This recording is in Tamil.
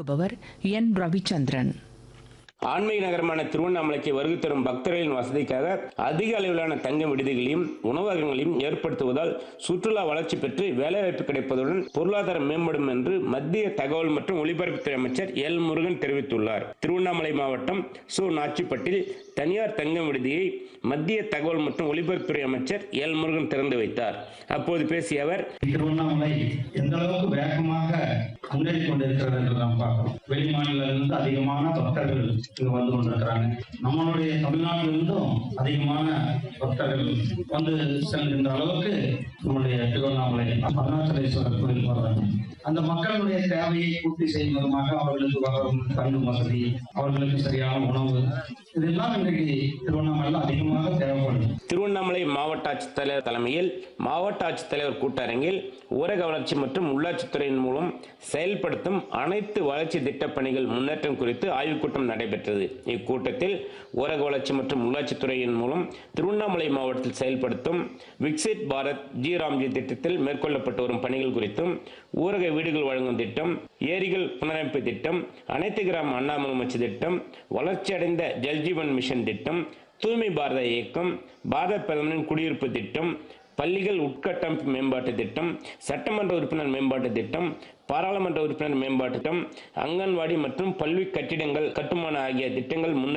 வழங்குபவர் என் ரவிச்சந்திரன் ஆன்மீக நகரமான திருவண்ணாமலைக்கு வருகை தரும் பக்தர்களின் வசதிக்காக அதிக அளவிலான தங்கும் விடுதிகளையும் உணவகங்களையும் ஏற்படுத்துவதால் சுற்றுலா வளர்ச்சி பெற்று வேலைவாய்ப்பு கிடைப்பதுடன் பொருளாதாரம் மேம்படும் என்று மத்திய தகவல் மற்றும் ஒலிபரப்புத்துறை அமைச்சர் எல் முருகன் தெரிவித்துள்ளார் திருவண்ணாமலை மாவட்டம் சு நாச்சிப்பட்டில் தனியார் தங்கும் விடுதியை மத்திய தகவல் மற்றும் ஒலிபரப்புத்துறை அமைச்சர் எல் முருகன் திறந்து வைத்தார் அப்போது பேசிய அவர் திருவண்ணாமலை எந்த அளவுக்கு வேகமாக முன்னேறி கொண்டிருக்கிறது என்று நாம் பார்க்கிறோம் வெளி மாநிலத்திலிருந்து அதிகமான பக்தர்கள் இங்கு வந்து கொண்டிருக்கிறாங்க நம்மளுடைய தமிழ்நாட்டிலிருந்தும் அதிகமான பக்தர்கள் வந்து செல்கின்ற அளவுக்கு நம்முடைய திருவண்ணாமலை அருணாச்சலேஸ்வரர் கோயில் வர்றாங்க அந்த மக்களுடைய தேவையை பூர்த்தி செய்யும் விதமாக அவர்களுக்கு வரும் தங்கும் வசதி அவர்களுக்கு சரியான உணவு இதெல்லாம் இன்றைக்கு திருவண்ணாமலையில் அதிகமாக தேவைப்படுது திருவண்ணாமலை மாவட்ட ஆட்சித்தலைவர் தலைமையில் மாவட்ட ஆட்சித்தலைவர் கூட்டரங்கில் ஊரக வளர்ச்சி மற்றும் உள்ளாட்சித்துறையின் மூலம் செயல்படுத்தும் அனைத்து வளர்ச்சி திட்டப் பணிகள் முன்னேற்றம் குறித்து ஆய்வுக் கூட்டம் நடைபெற்றது இக்கூட்டத்தில் ஊரக வளர்ச்சி மற்றும் உள்ளாட்சித்துறையின் மூலம் திருவண்ணாமலை மாவட்டத்தில் செயல்படுத்தும் விக்சிட் பாரத் ஜி ராம்ஜி திட்டத்தில் மேற்கொள்ளப்பட்டு வரும் பணிகள் குறித்தும் ஊரக வீடுகள் வழங்கும் திட்டம் ஏரிகள் புனரமைப்பு திட்டம் அனைத்து கிராம அண்ணாமலமச்சு திட்டம் வளர்ச்சியடைந்த ஜல்ஜீவன் மிஷன் திட்டம் தூய்மை பாரத இயக்கம் பாரத பிரதமரின் குடியிருப்பு திட்டம் பள்ளிகள் உட்கட்டமைப்பு மேம்பாட்டு திட்டம் சட்டமன்ற உறுப்பினர் மேம்பாட்டு திட்டம் பாராளுமன்ற உறுப்பினர் மேம்பாட்டு திட்டம் அங்கன்வாடி மற்றும் பல்வி கட்டிடங்கள் கட்டுமான ஆகிய திட்டங்கள் முன்னர்